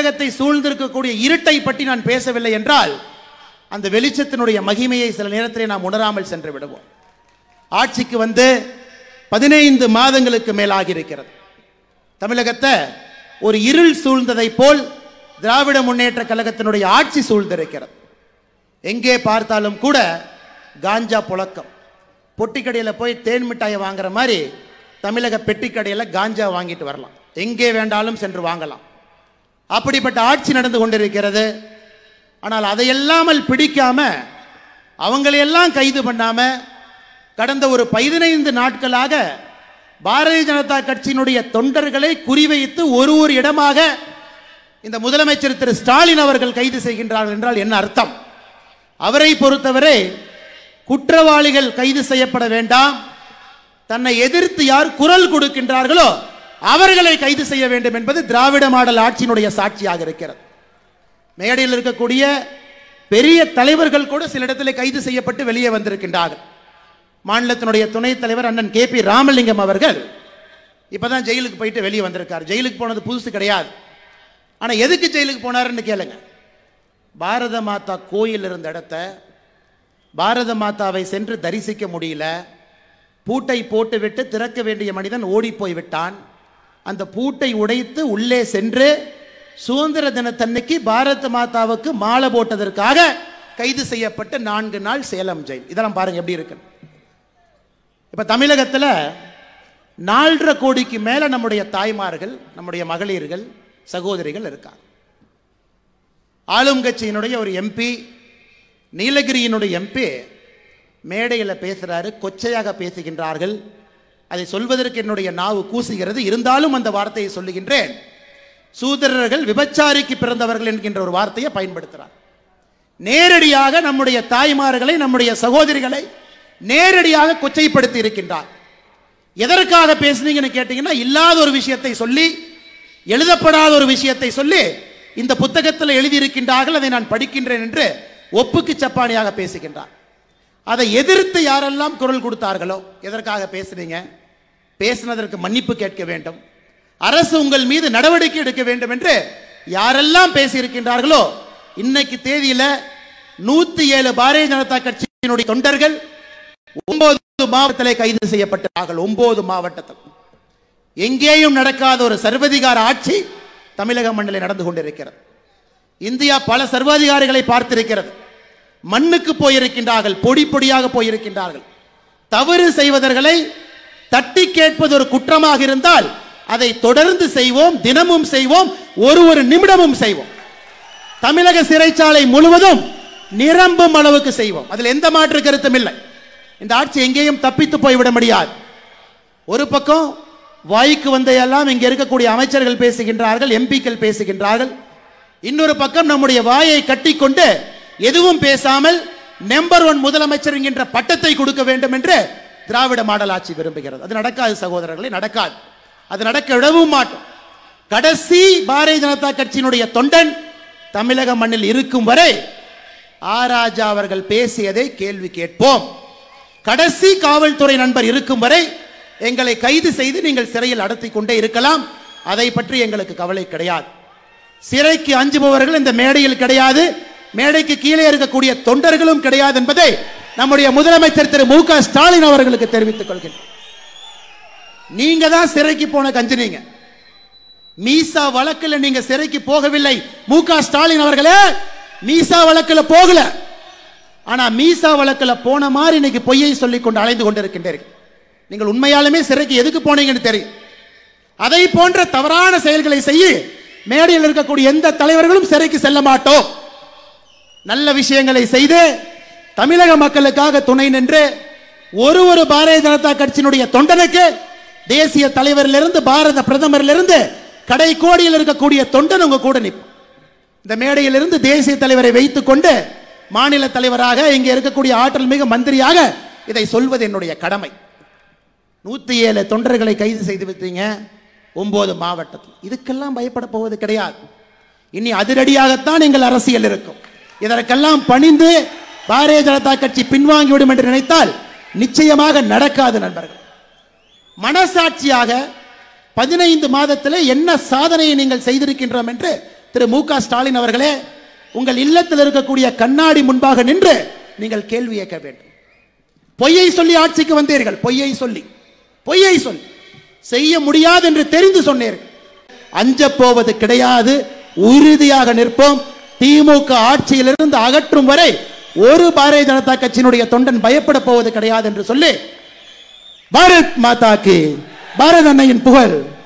தமிழகத்தை சூழ்ந்திருக்கக்கூடிய இருட்டை பற்றி நான் பேசவில்லை என்றால் அந்த வெளிச்சத்தினுடைய மகிமையை சில நேரத்திலே நாம் உணராமல் சென்று விடுவோம் ஆட்சிக்கு வந்து பதினைந்து மாதங்களுக்கு மேலாகி இருக்கிறது தமிழகத்தை ஒரு இருள் சூழ்ந்ததை போல் திராவிட முன்னேற்ற கழகத்தினுடைய ஆட்சி சூழ்ந்திருக்கிறது எங்கே பார்த்தாலும் கூட காஞ்சா புழக்கம் பொட்டிக்கடையில் போய் தேன் மிட்டாயை வாங்குற மாதிரி தமிழக பெட்டிக்கடையில் காஞ்சா வாங்கிட்டு வரலாம் எங்கே வேண்டாலும் சென்று வாங்கலாம் அப்படிப்பட்ட ஆட்சி நடந்து கொண்டிருக்கிறது ஆனால் அதையெல்லாமல் பிடிக்காம அவங்களையெல்லாம் கைது பண்ணாம கடந்த ஒரு பதினைந்து நாட்களாக பாரதிய ஜனதா கட்சியினுடைய தொண்டர்களை குறிவைத்து ஒரு ஒரு இடமாக இந்த முதலமைச்சர் திரு ஸ்டாலின் அவர்கள் கைது செய்கின்றார்கள் என்றால் என்ன அர்த்தம் அவரை பொறுத்தவரை குற்றவாளிகள் கைது செய்யப்பட வேண்டாம் தன்னை எதிர்த்து யார் குரல் கொடுக்கின்றார்களோ அவர்களை கைது செய்ய வேண்டும் என்பது திராவிட மாடல் ஆட்சியினுடைய சாட்சியாக இருக்கிறது மேடையில் இருக்கக்கூடிய பெரிய தலைவர்கள் கூட சில இடத்துல கைது செய்யப்பட்டு வெளியே வந்திருக்கின்றார்கள் மாநிலத்தினுடைய துணைத் தலைவர் அண்ணன் கே பி ராமலிங்கம் அவர்கள் இப்பதான் ஜெயிலுக்கு போயிட்டு வெளியே வந்திருக்கார் ஜெயிலுக்கு போனது புதுசு கிடையாது ஆனா எதுக்கு ஜெயிலுக்கு போனாருன்னு கேளுங்க பாரத மாதா கோயில் இருந்த இடத்த பாரத மாதாவை சென்று தரிசிக்க முடியல பூட்டை போட்டுவிட்டு திறக்க வேண்டிய மனிதன் ஓடி போய் விட்டான் அந்த பூட்டை உடைத்து உள்ளே சென்று சுதந்திர தினத்தன்னைக்கு பாரத மாதாவுக்கு மாலை போட்டதற்காக கைது செய்யப்பட்ட நான்கு நாள் சேலம் ஜெயில் இதெல்லாம் பாருங்க எப்படி இருக்கு இப்ப தமிழகத்துல நாலரை கோடிக்கு மேல நம்முடைய தாய்மார்கள் நம்முடைய மகளிர்கள் சகோதரிகள் இருக்காங்க ஆளும் கட்சியினுடைய ஒரு எம்பி நீலகிரியினுடைய எம்பி மேடையில் பேசுறாரு கொச்சையாக பேசுகின்றார்கள் அதை சொல்வதற்கு என்னுடைய நாவு கூசுகிறது இருந்தாலும் அந்த வார்த்தையை சொல்லுகின்றேன் சூதரர்கள் விபச்சாரிக்கு பிறந்தவர்கள் என்கின்ற ஒரு வார்த்தையை பயன்படுத்துறார் நேரடியாக நம்முடைய தாய்மார்களை நம்முடைய சகோதரிகளை நேரடியாக கொச்சைப்படுத்தி இருக்கின்றார் எதற்காக பேசுனீங்கன்னு கேட்டீங்கன்னா இல்லாத ஒரு விஷயத்தை சொல்லி எழுதப்படாத ஒரு விஷயத்தை சொல்லி இந்த புத்தகத்தில் எழுதியிருக்கின்றார்கள் அதை நான் படிக்கின்றேன் என்று ஒப்புக்கு சப்பானியாக பேசுகின்றார் அதை எதிர்த்து யாரெல்லாம் குரல் கொடுத்தார்களோ எதற்காக பேசுனீங்க பேசினதற்கு மன்னிப்பு கேட்க வேண்டும் அரசு உங்கள் மீது நடவடிக்கை எடுக்க வேண்டும் என்று யாரெல்லாம் பேசியிருக்கின்றார்களோ இன்னைக்கு தேதியில நூத்தி ஏழு பாரதிய ஜனதா கட்சியினுடைய தொண்டர்கள் ஒன்பது மாவட்டத்திலே கைது செய்யப்பட்டார்கள் ஒன்பது மாவட்டத்தில் எங்கேயும் நடக்காத ஒரு சர்வதிகார ஆட்சி தமிழக மண்ணில் நடந்து கொண்டிருக்கிறது இந்தியா பல சர்வாதிகாரிகளை பார்த்திருக்கிறது மண்ணுக்கு போயிருக்கின்றார்கள் பொடி பொடியாக போயிருக்கின்றார்கள் தவறு செய்வதற்களை தட்டி கேட்பது ஒரு குற்றமாக இருந்தால் அதை தொடர்ந்து செய்வோம் தினமும் செய்வோம் ஒரு ஒரு நிமிடமும் செய்வோம் தமிழக சிறைச்சாலை முழுவதும் நிரம்பும் அளவுக்கு செய்வோம் அதில் எந்த மாற்று கருத்தும் இல்லை இந்த ஆட்சி எங்கேயும் தப்பித்து போய்விட முடியாது ஒரு பக்கம் வாய்க்கு வந்தையெல்லாம் இங்கே இருக்கக்கூடிய அமைச்சர்கள் பேசுகின்றார்கள் எம்பிக்கள் பேசுகின்றார்கள் இன்னொரு பக்கம் நம்முடைய வாயை கட்டிக்கொண்டு எதுவும் பேசாமல் நம்பர் ஒன் முதலமைச்சர் என்கின்ற பட்டத்தை கொடுக்க வேண்டும் என்று திராவிட மாடல் ஆட்சி விரும்புகிறது அது நடக்காது சகோதரர்களே நடக்காது அது நடக்க விடவும் மாட்டோம் கடைசி பாரதிய ஜனதா கட்சியினுடைய தொண்டன் தமிழக மண்ணில் இருக்கும் வரை ஆராஜா அவர்கள் பேசியதை கேள்வி கேட்போம் கடைசி காவல்துறை நண்பர் இருக்கும் வரை எங்களை கைது செய்து நீங்கள் சிறையில் அடத்தி கொண்டே இருக்கலாம் அதை பற்றி எங்களுக்கு கவலை கிடையாது சிறைக்கு அஞ்சுபவர்கள் இந்த மேடையில் கிடையாது மேடைக்கு கீழே இருக்கக்கூடிய தொண்டர்களும் கிடையாது என்பதை நம்முடைய முதலமைச்சர் திரு மு க ஸ்டாலின் அவர்களுக்கு தெரிவித்துக் கொள்கிறேன் நீங்க தான் சிறைக்கு போன கஞ்சினீங்க மீசா வழக்கில் நீங்க சிறைக்கு போகவில்லை மு க ஸ்டாலின் அவர்களே மீசா வழக்கில் போகல ஆனா மீசா வழக்கில் போன மாதிரி இன்னைக்கு பொய்யை சொல்லிக் கொண்டு அலைந்து கொண்டிருக்கின்றீர்கள் நீங்கள் உண்மையாலுமே சிறைக்கு எதுக்கு போனீங்கன்னு தெரியும் அதை போன்ற தவறான செயல்களை செய்ய மேடையில் இருக்கக்கூடிய எந்த தலைவர்களும் சிறைக்கு செல்ல மாட்டோம் நல்ல விஷயங்களை செய்து தமிழக மக்களுக்காக துணை நின்று ஒரு ஒரு பாரதிய ஜனதா கட்சியினுடைய தொண்டனுக்கு தேசிய தலைவரிலிருந்து பாரத பிரதமரிலிருந்து கடை கோடியில் இருக்கக்கூடிய தொண்டன் உங்க கூட நிற்போம் இந்த மேடையிலிருந்து தேசிய தலைவரை வைத்துக் கொண்டு மாநில தலைவராக இங்கே இருக்கக்கூடிய ஆற்றல் மிக மந்திரியாக இதை சொல்வது என்னுடைய கடமை நூத்தி ஏழு தொண்டர்களை கைது செய்து விட்டீங்க ஒன்பது மாவட்டத்தில் இதுக்கெல்லாம் பயப்பட போவது கிடையாது இனி அதிரடியாகத்தான் எங்கள் அரசியல் இருக்கும் இதற்கெல்லாம் பணிந்து பாரதிய ஜனதா கட்சி பின்வாங்கிவிடும் என்று நினைத்தால் நிச்சயமாக நடக்காது நண்பர்கள் மனசாட்சியாக பதினைந்து மாதத்தில் என்ன சாதனையை நீங்கள் செய்திருக்கின்றோம் என்று திரு மு க ஸ்டாலின் அவர்களே உங்கள் இல்லத்தில் இருக்கக்கூடிய கண்ணாடி முன்பாக நின்று நீங்கள் கேள்வி கேட்க வேண்டும் பொய்யை சொல்லி ஆட்சிக்கு வந்தீர்கள் பொய்யை சொல்லி பொய்யை சொல்லி செய்ய முடியாது என்று தெரிந்து சொன்னீர்கள் அஞ்சப் போவது கிடையாது உறுதியாக நிற்போம் திமுக ஆட்சியிலிருந்து அகற்றும் வரை ஒரு பாரதிய ஜனதா கட்சியினுடைய தொண்டன் பயப்பட போவது கிடையாது என்று சொல்லி பாரத் மாதாக்கு பாரத அன்னையின் புகழ்